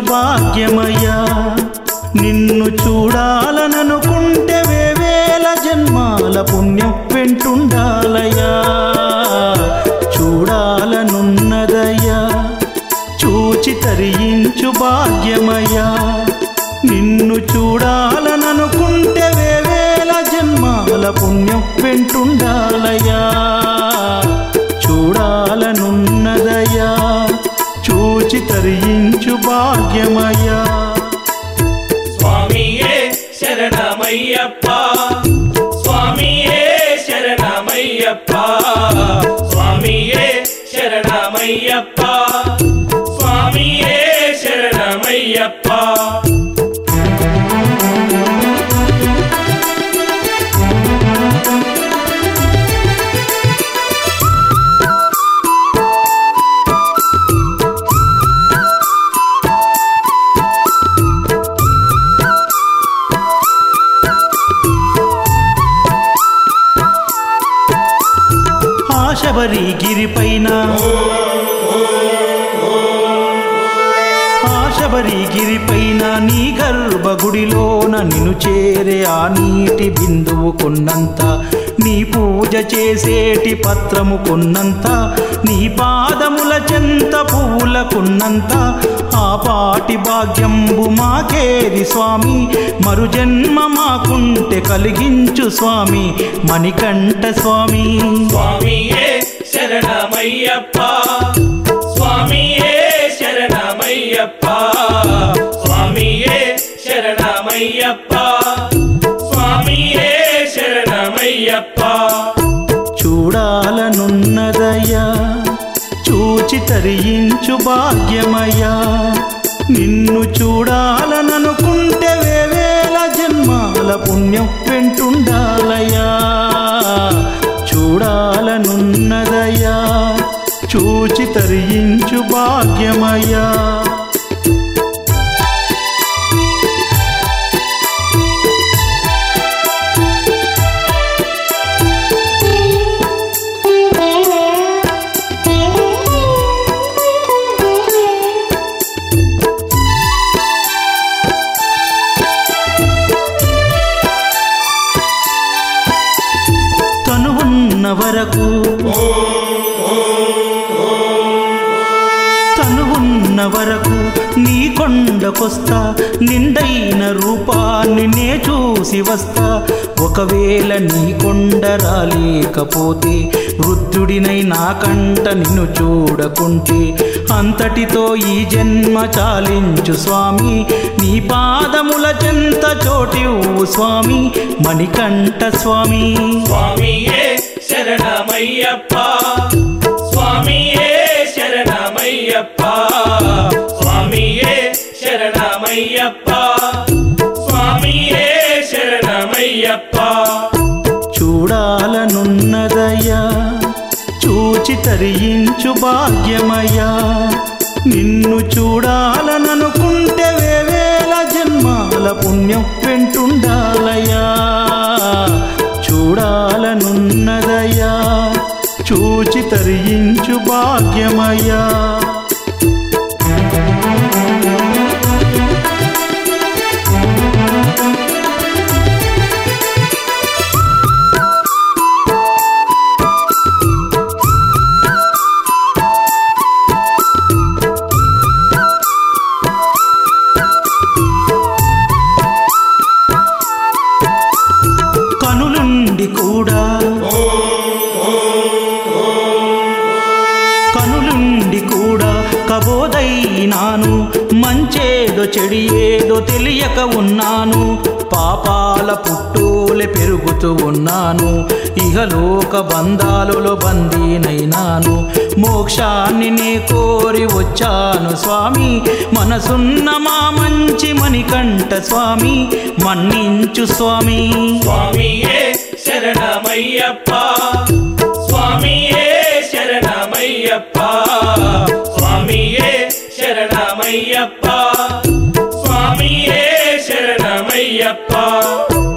భాగ్యమయ్యా నిన్ను చూడాలననుకుంటే వేవేల జన్మాల పుణ్యం వెంటుండాలయ్యా చూడాలనున్నదయ్యా చూచి తరించు భాగ్యమయ్యా నిన్ను చూడాలననుకుంటే వేవేల జన్మాల పుణ్యం వెంటుండాలయ్యా చూడాలనున్నదయ్యా చూచి తరించు భాగ్యమయ్యా స్వామియే శరణమయ్యప్ప స్వామియే శరణమయ్యప్ప స్వామియే శరణమయ్యప్ప స్వామియే శరణమయ్యప్ప ఆశబరి గిరిపైన ఆశబరి గిరిపైన నీ గర్భగుడిలోన నిన్ను చేరే ఆ నీటి బిందువు కొన్నంత నీ పూజ చేసేటి పత్రము కొన్నంత నీ పాదముల చెంత పువ్వులకున్నంత ఆ పాటి భాగ్యంబు మాకేది స్వామి మరు జన్మ మాకుంటే కలిగించు స్వామి మణికంఠ స్వామి స్వామియే శరణమయ్యప్ప స్వామియే శరణమయ్యప్ప స్వామియే శరణమయ్యప్ప స్వామియే శరణమయ్యప్ప చూడాలనున్నదయ్యా చూచి తరించు భాగ్యమయ్యా నిన్ను చూడాలననుకుంటే వేవేల జన్మాల పుణ్యం వెంటుండాలయ్యా చూడాలనున్నదయ్యా చూచి తరించు భాగ్యమయ్యా తనువున్న వరకు తనువున్న వరకు నీ కొండకొస్తా నిండైన రూపాన్ని నే చూసి వస్తా ఒకవేళ నీ కొండ రాలేకపోతే వృద్ధుడినై నా కంట నిన్ను చూడకుంటే అంతటితో ఈ జన్మ చాలించు స్వామి నీ పాదముల చెంత చోటివ్వు స్వామి మణికంఠ స్వామి స్వామియే శరణమయ్యప్ప స్వామియే శరణమయ్యప్ప స్వామియే శరణమయ్యప్ప స్వామియే శరణమయ్యప్ప చూడాలనున్నదయ్యా చూచి తరించు భాగ్యమయ్యా నిన్ను చూడాలననుకుంటే వేవేల జన్మాల పుణ్యం వెంటుండాలయ్యా చూడాలనున్నదయ్యా చూచి తరించు భాగ్యమయ్యా కనులుండి కూడా కనులుండి కూడా కబోదైనాను మంచేదో చెడి ఏదో తెలియక ఉన్నాను పాపాల పుట్టోలే పెరుగుతూ ఉన్నాను ఇహలోక బంధాలలో బందీనైనాను మోక్షాన్ని నే కోరి వచ్చాను స్వామి మనసున్న మా మంచి మణికంఠ స్వామి మన్నించు స్వామి స్వామియే శరణమయ్యప్ప స్వామియే శరణమయ్యప్ప స్వామియే శరణమయ్యప్ప స్వామియే శరణమయ్యప్ప